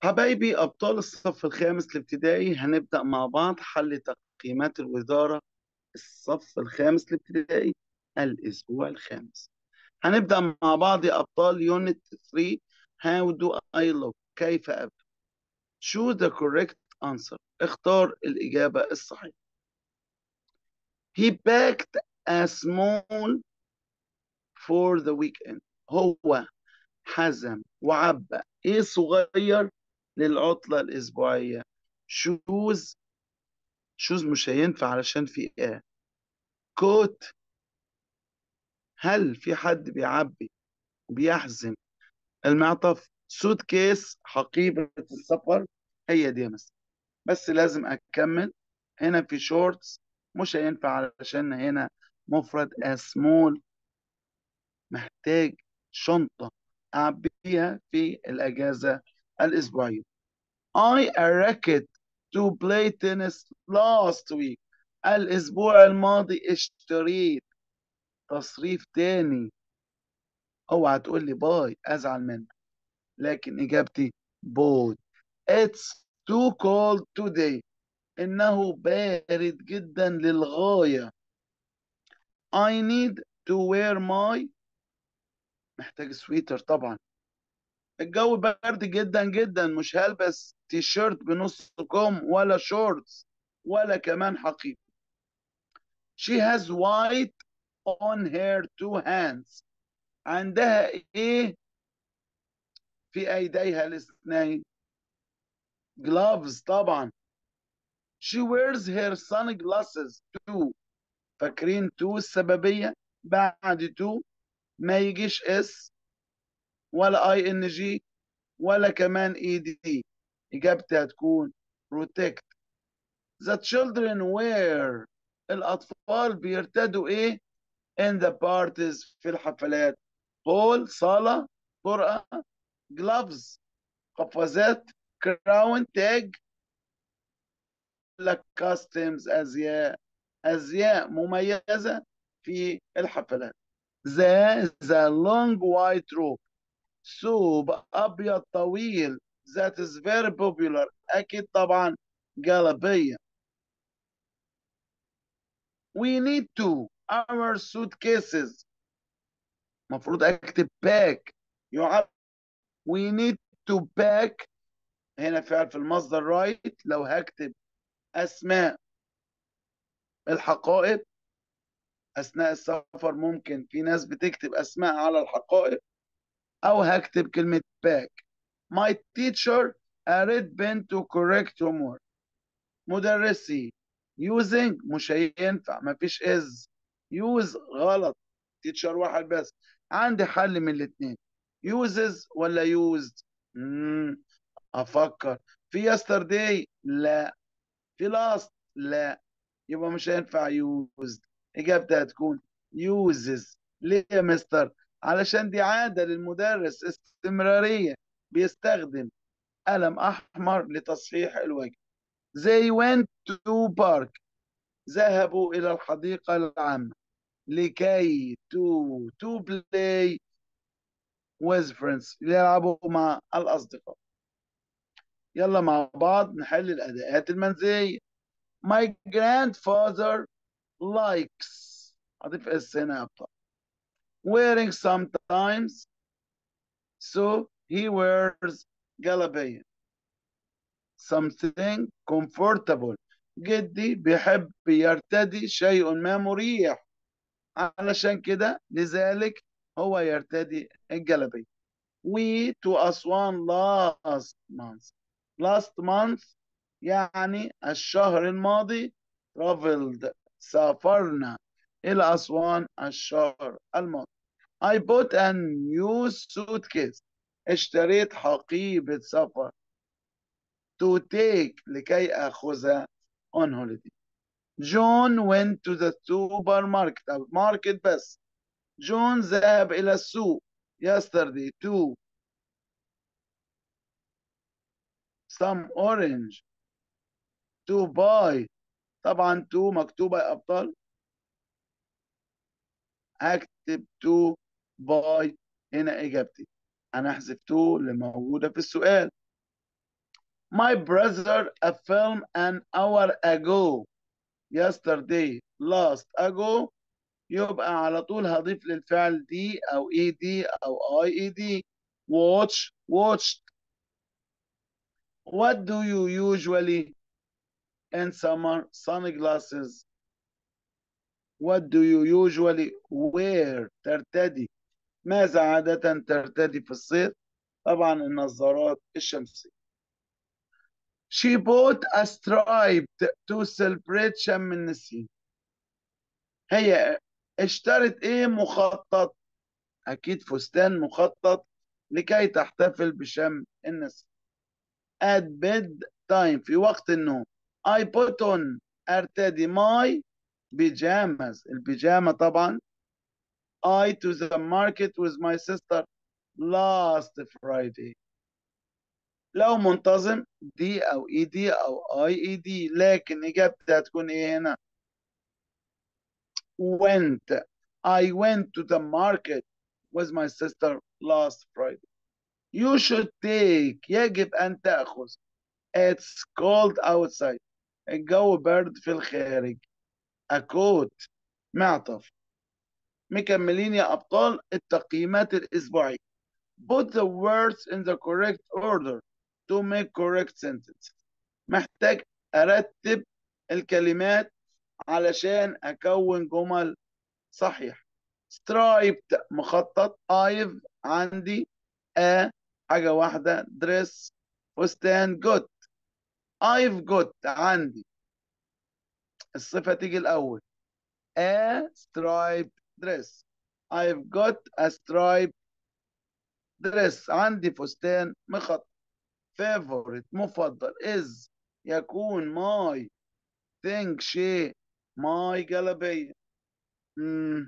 حبايبي أبطال الصف الخامس الابتدائي هنبدأ مع بعض حل تقييمات الوزارة الصف الخامس الابتدائي الأسبوع الخامس هنبدأ مع بعض يا أبطال يونت 3 How do I look كيف أبدو Choose the correct answer اختار الإجابة الصحيحة He packed a small for the weekend هو حزم وعبى ايه صغير للعطلة الأسبوعية شوز شوز مش هينفع علشان في ايه كوت هل في حد بيعبي وبيحزم المعطف سوت كيس حقيبة السفر هي دي مثلا بس لازم أكمل هنا في شورتس مش هينفع علشان هنا مفرد سمول محتاج شنطة أعبيها في الأجازة الأسبوعية I arranged to play tennis last week الأسبوع الماضي اشتريت تصريف تاني اوعى تقول لي باي ازعل منك لكن اجابتي بوي It's too cold today انه بارد جدا للغاية I need to wear my محتاج سويتر طبعا الجو برد جدا جدا مش هلبس تي شيرت بنص كم ولا شورتس ولا كمان حقيبة She has white on her two hands عندها ايه في ايديها الاثنين gloves طبعا she wears her sunglasses too فاكرين تو السببية بعد تو ما يجيش اس ولا اي ان جي ولا كمان اي دي اجابتها هتكون protect the children wear الاطفال بيرتدوا ايه in the parties في الحفلات هول صالة طرقة gloves قفازات كراون تاج لك كاستمز ازياء ازياء مميزة في الحفلات ذا ذا long white robe ثوب ابيض طويل that is very popular اكيد طبعا جلبية we need to our suitcases المفروض اكتب باك يعب we need to pack هنا فعل في المصدر رايت لو هكتب اسماء الحقائب اثناء السفر ممكن في ناس بتكتب اسماء على الحقائب او هكتب كلمة باك my teacher a red pen to correct homework مدرسي using مش هينفع مفيش is use غلط تيتشر واحد بس عندي حل من الاثنين uses ولا used مم. افكر في yesterday لا في last لا يبقى مش هينفع used اجابتها هتكون uses ليه يا مستر علشان دي عادة للمدرس استمرارية بيستخدم قلم احمر لتصحيح الوجه they went to park ذهبوا الى الحديقة العامة لكي to to play with friends يلعبوا مع الأصدقاء يلا مع بعض نحل الأداءات المنزلية my grandfather likes أضيف اس هنا يا أبطال wearing sometimes so he wears جلابية something comfortable جدي بيحب يرتدي شيء ما مريح علشان كده لذلك هو يرتدي الجلابية we to أسوان last month last month يعني الشهر الماضي traveled سافرنا إلى أسوان الشهر الماضي I bought a new suitcase اشتريت حقيبة سفر to take لكي أخذها on holiday جون went to the supermarket أو market بس جون ذهب إلى السوق yesterday to some orange to buy طبعا to مكتوبة يا أبطال هكتب to buy هنا إجابتي أنا أحذف to اللي موجودة في السؤال My brother a film an hour ago yesterday last ago يبقى على طول هضيف للفعل دي أو اي دي أو اي اي دي watch watched What do you usually in summer sunglasses What do you usually wear ترتدي ماذا عادة ترتدي في الصيف طبعا النظارات الشمسية She bought a striped to celebrate شم النسيم هي اشترت ايه مخطط اكيد فستان مخطط لكي تحتفل بشم النسيم at bed time في وقت النوم I put on ارتدي my pajamas البيجامة طبعا I to the market with my sister last Friday لو منتظم دي او اي دي او اي اي دي لكن اجابتها هتكون ايه هنا went I went to the market with my sister last Friday you should take يجب ان تأخذ it's cold outside الجو برد في الخارج a coat معطف مكملين يا أبطال التقييمات الأسبوعية put the words in the correct order to make correct sentence محتاج أرتب الكلمات علشان أكون جمل صحيح striped مخطط I've عندي a حاجة واحدة dress فستان got I've got عندي الصفة تيجي الأول a striped dress I've got a striped dress عندي فستان مخطط favorite مفضل is يكون my thing شيء my جلبية مم.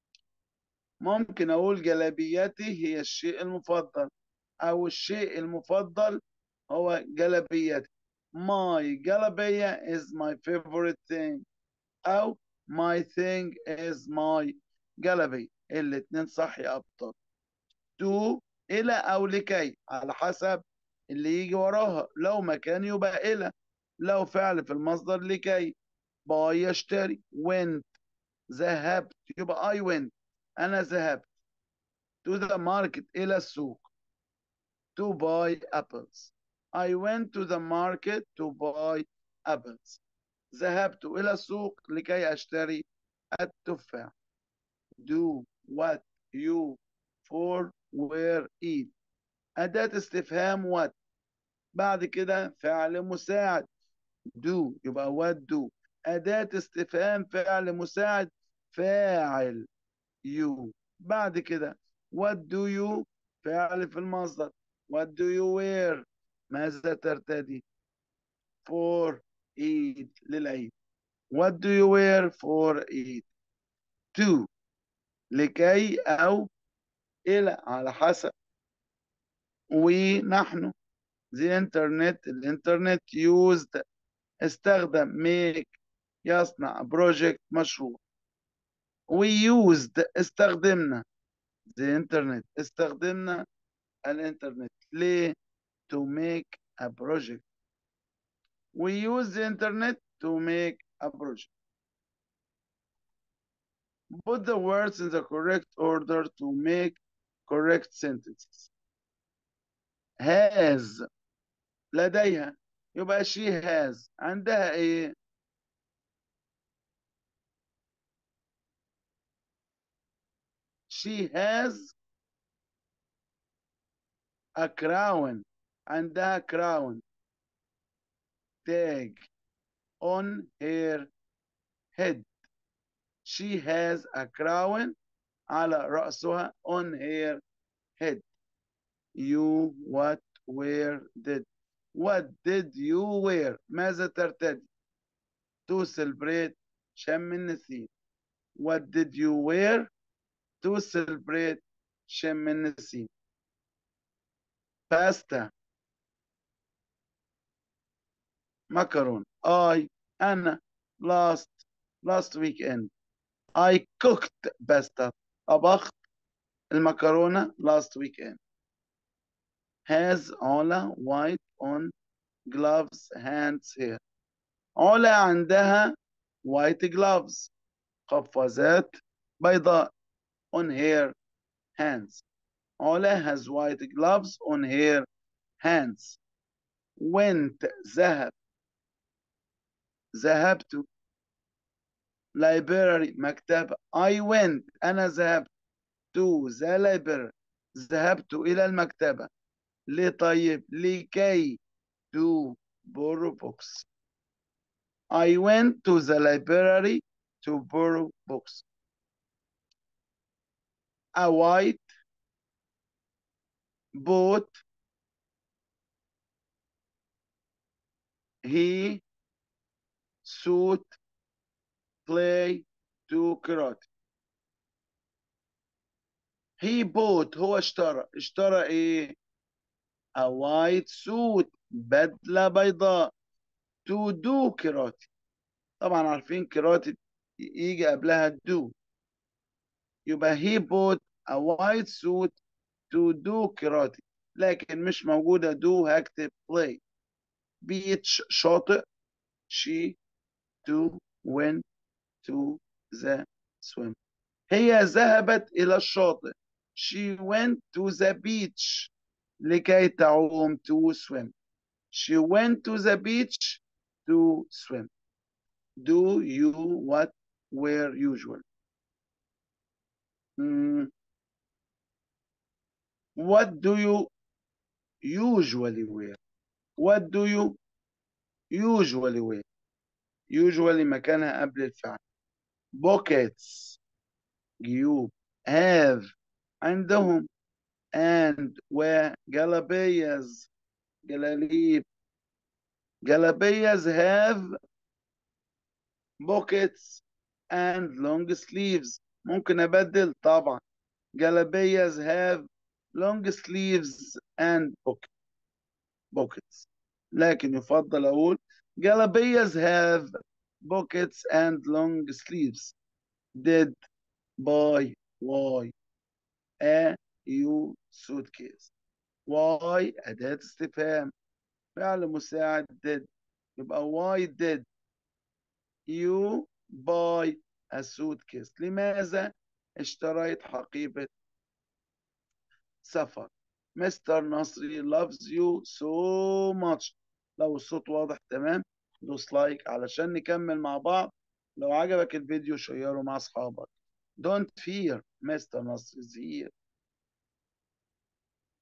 ممكن أقول جلبيتي هي الشيء المفضل أو الشيء المفضل هو جلبيتي my جلبية is my favorite thing أو my thing is my جلبية الاتنين صح يا أبطال to إلى أو لكي على حسب اللي يجي وراها لو مكان يبقى إلى لو فعل في المصدر لكي باي يشتري went ذهبت يبقى I went أنا ذهبت to the market إلى السوق to buy apples I went to the market to buy apples ذهبت إلى السوق لكي أشتري التفاح do what you for where eat أداة استفهام what بعد كده فعل مساعد do يبقى what do أداة استفهام فعل مساعد فاعل you بعد كده what do you فعل في المصدر what do you wear ماذا ترتدي for Eid للعيد what do you wear for Eid to لكي أو إلى على حسب ونحن the internet الانترنت used استخدم make يصنع project مشروع we used استخدمنا the internet استخدمنا الانترنت ليه to make a project we use the internet to make a project put the words in the correct order to make correct sentences has لديها يبقى she has عندها ايه she has a crown عندها crown tag on her head she has a crown على رأسها on her head you what where did what did you wear ماذا ترتدي to celebrate شم النسيم what did you wear to celebrate شم النسيم باستا macaron I أنا last last weekend I cooked pasta طبخت المكرونة last weekend has علا white on gloves hands here علا عندها white gloves قفازات بيضاء on her hands علا has white gloves on her hands went ذهب ذهبت library مكتبة I went أنا ذهبت to the library ذهبت إلى المكتبة ليه طيب لكي to borrow books I went to the library to borrow books a white boat he suit play to karate he bought هو اشترى اشترى ايه a white suit بدلة بيضاء to do karate طبعا عارفين karate يجي قبلها do يبقى he bought a white suit to do karate لكن مش موجودة do هكتب play beach شاطئ she to went to the swim هي ذهبت إلى الشاطئ she went to the beach لكي تعوم to swim she went to the beach to swim do you what were usual mm. what do you usually wear what do you usually wear usually مكانها قبل الفعل pockets جيوب have عندهم and وجلابيز جلاليب جلابيز have pockets and long sleeves ممكن أبدل طبعا جلابيز have long sleeves and pockets لكن يفضل أقول جلابيز have pockets and long sleeves did buy why a you suitcase why أداة استفهام فعل مساعد did يبقى why did you buy a suitcase لماذا اشتريت حقيبة سفر مستر نصري loves you so much لو الصوت واضح تمام دوس لايك علشان نكمل مع بعض لو عجبك الفيديو شيره مع اصحابك don't fear مستر نصري is here